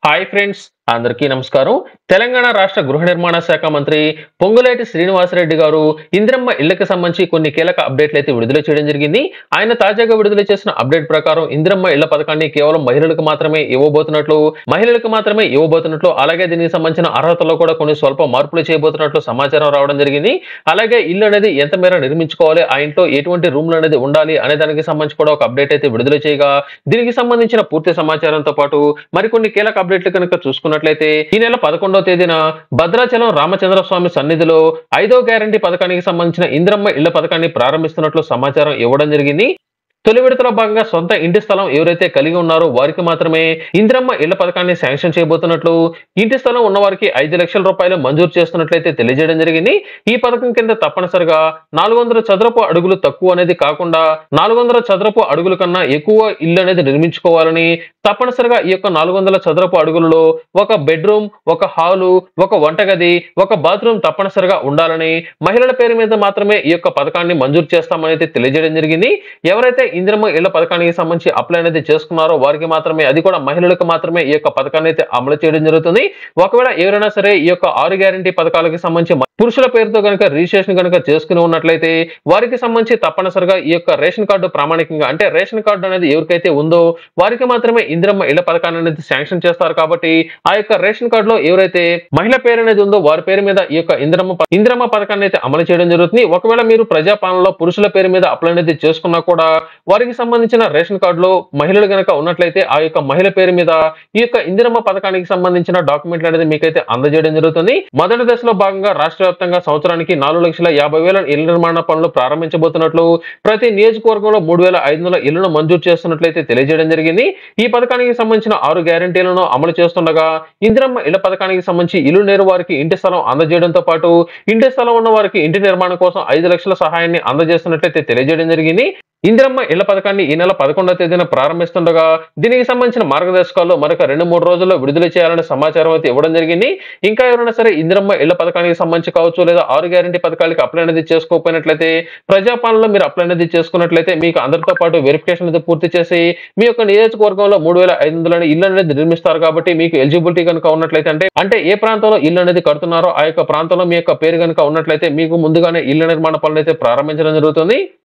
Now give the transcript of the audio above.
hi friends అందరికీ నమస్కారం తెలంగాణ రాష్ట్ర గృహ నిర్మాణ శాఖ మంత్రి పొంగులేటి శ్రీనివాసరెడ్డి గారు ఇంద్రమ్మ ఇళ్లకు సంబంధించి కొన్ని కీలక అప్డేట్లు అయితే విడుదల చేయడం జరిగింది ఆయన తాజాగా విడుదల చేసిన అప్డేట్ ప్రకారం ఇంద్రమ్మ ఇళ్ల పథకాన్ని కేవలం మహిళలకు మాత్రమే ఇవ్వబోతున్నట్లు మహిళలకు మాత్రమే ఇవ్వబోతున్నట్లు అలాగే దీనికి సంబంధించిన అర్హతలో కూడా కొన్ని స్వల్ప మార్పులు చేయబోతున్నట్లు సమాచారం రావడం జరిగింది అలాగే ఇల్లు అనేది ఎంత మేర నిర్మించుకోవాలి ఆ ఇంట్లో ఎటువంటి రూమ్లు అనేది ఉండాలి అనే దానికి సంబంధించి కూడా ఒక అప్డేట్ అయితే విడుదల చేయగా దీనికి సంబంధించిన పూర్తి సమాచారంతో పాటు మరికొన్ని కీలక అప్డేట్లు కనుక చూసుకున్నట్లయితే ఈ నెల పదకొండవ తేదీన భద్రాచలం రామచంద్ర స్వామి సన్నిధిలో ఐదో గ్యారంటీ పథకానికి సంబంధించిన ఇంద్రమ్మ ఇళ్ల పథకాన్ని ప్రారంభిస్తున్నట్లు సమాచారం ఇవ్వడం జరిగింది తొలి విడతలో భాగంగా సొంత ఇంటి స్థలం ఎవరైతే కలిగి ఉన్నారో వారికి మాత్రమే ఇంద్రమ్మ ఇళ్ల పథకాన్ని శాంక్షన్ చేయబోతున్నట్లు ఇంటి స్థలం ఉన్న వారికి ఐదు లక్షల రూపాయలు మంజూరు చేస్తున్నట్లయితే తెలియజేయడం జరిగింది ఈ పథకం కింద తప్పనిసరిగా నాలుగు వందల చదరపు అడుగులు తక్కువ అనేది కాకుండా నాలుగు వందల చదరపు అడుగుల కన్నా ఎక్కువ ఇల్లు అనేది నిర్మించుకోవాలని తప్పనిసరిగా ఈ యొక్క నాలుగు వందల చదరపు అడుగులలో ఒక బెడ్రూమ్ ఒక హాలు ఒక వంటగది ఒక బాత్రూమ్ తప్పనిసరిగా ఉండాలని మహిళల పేరు మీద మాత్రమే ఈ యొక్క పథకాన్ని మంజూరు చేస్తామని అయితే తెలియజేయడం జరిగింది ఎవరైతే ఇందిరమ్మ ఇళ్ల పథకానికి సంబంధించి అప్లై అనేది చేసుకున్నారో వారికి మాత్రమే అది కూడా మహిళలకు మాత్రమే ఈ యొక్క పథకాన్ని అయితే అమలు చేయడం జరుగుతుంది ఒకవేళ ఎవరైనా సరే ఈ యొక్క ఆరు గ్యారంటీ పథకాలకు సంబంధించి మ- పురుషుల పేరుతో కనుక రిజిస్ట్రేషన్ కనుక చేసుకుని ఉన్నట్లయితే వారికి సంబంధించి తప్పనిసరిగా ఈ యొక్క రేషన్ కార్డు ప్రామాణికంగా అంటే రేషన్ కార్డు అనేది ఎవరికైతే ఉందో వారికి మాత్రమే ఇందిరమ్మ ఇళ్ల పథకాన్ని అనేది శాంక్షన్ చేస్తారు కాబట్టి ఆ యొక్క రేషన్ కార్డులో ఎవరైతే మహిళ పేరు అనేది ఉందో వారి పేరు మీద ఈ యొక్క ఇంద్రమ్మ ప- ఇంద్రమ్మ పథకాన్ని అయితే అమలు చేయడం జరుగుతుంది ఒకవేళ మీరు ప్రజాపాలనలో పురుషుల పేరు మీద అప్లై అనేది చేసుకున్నా కూడా వారికి సంబంధించిన రేషన్ కార్డులో మహిళలు గనక ఉన్నట్లయితే ఆ యొక్క మహిళ పేరు మీద ఈ యొక్క ఇందిరమ్మ పథకానికి సంబంధించిన డాక్యుమెంట్లు అనేది మీకైతే అందజేయడం జరుగుతుంది మొదటి దశలో భాగంగా రాష్ట్ర వ్యాప్తంగా సంవత్సరానికి నాలుగు లక్షల యాభై వేల ఇళ్ల నిర్మాణ పనులు ప్రారంభించబోతున్నట్లు ప్రతి నియోజకవర్గంలో మూడు వేల ఐదు వందల ఇళ్లను మంజూరు చేస్తున్నట్లయితే తెలియజేయడం జరిగింది ఈ పథకానికి సంబంధించిన ఆరు గ్యారంటీలను అమలు చేస్తుండగా ఇందిరమ్మ ఇళ్ల పథకానికి సంబంధించి ఇల్లు నేరు వారికి ఇంటి స్థలం అందజేయడంతో పాటు ఇంటి స్థలం ఉన్న వారికి ఇంటి నిర్మాణం కోసం ఐదు లక్షల సహాయాన్ని అందజేస్తున్నట్లయితే తెలియజేయడం జరిగింది ఇందిరమ్మ ఇళ్ల పథకాన్ని ఈ నెల పదకొండవ తేదీన ప్రారంభిస్తుండగా దీనికి సంబంధించిన మార్గదర్శకాలు మరొక రెండు మూడు రోజుల్లో విడుదల చేయాలనే సమాచారం అయితే ఇవ్వడం జరిగింది ఇంకా ఎవరైనా సరే ఇందిరమ్మ ఇళ్ల పథకానికి సంబంధించి కావచ్చు లేదా ఆరు గ్యారంటీ పథకాలకి అప్లై అనేది చేసుకోకపోయినట్లయితే ప్రజాపాలనలో మీరు అప్లై అనేది చేసుకున్నట్లయితే మీకు అందరితో పాటు వెరిఫికేషన్ అనేది పూర్తి చేసి మీ యొక్క నియోజకవర్గంలో మూడు వేల ఐదు వందల ఇల్లు అనేది నిర్మిస్తారు కాబట్టి మీకు ఎలిజిబిలిటీ కనుక ఉన్నట్లయితే అంటే అంటే ఏ ప్రాంతంలో ఇల్లు అనేది కడుతున్నారో ఆ యొక్క ప్రాంతంలో మీ యొక్క పేరు కనుక ఉన్నట్లయితే మీకు ముందుగానే ఇళ్ల నిర్మాణ పనులు అయితే ప్రారంభించడం జరుగుతుంది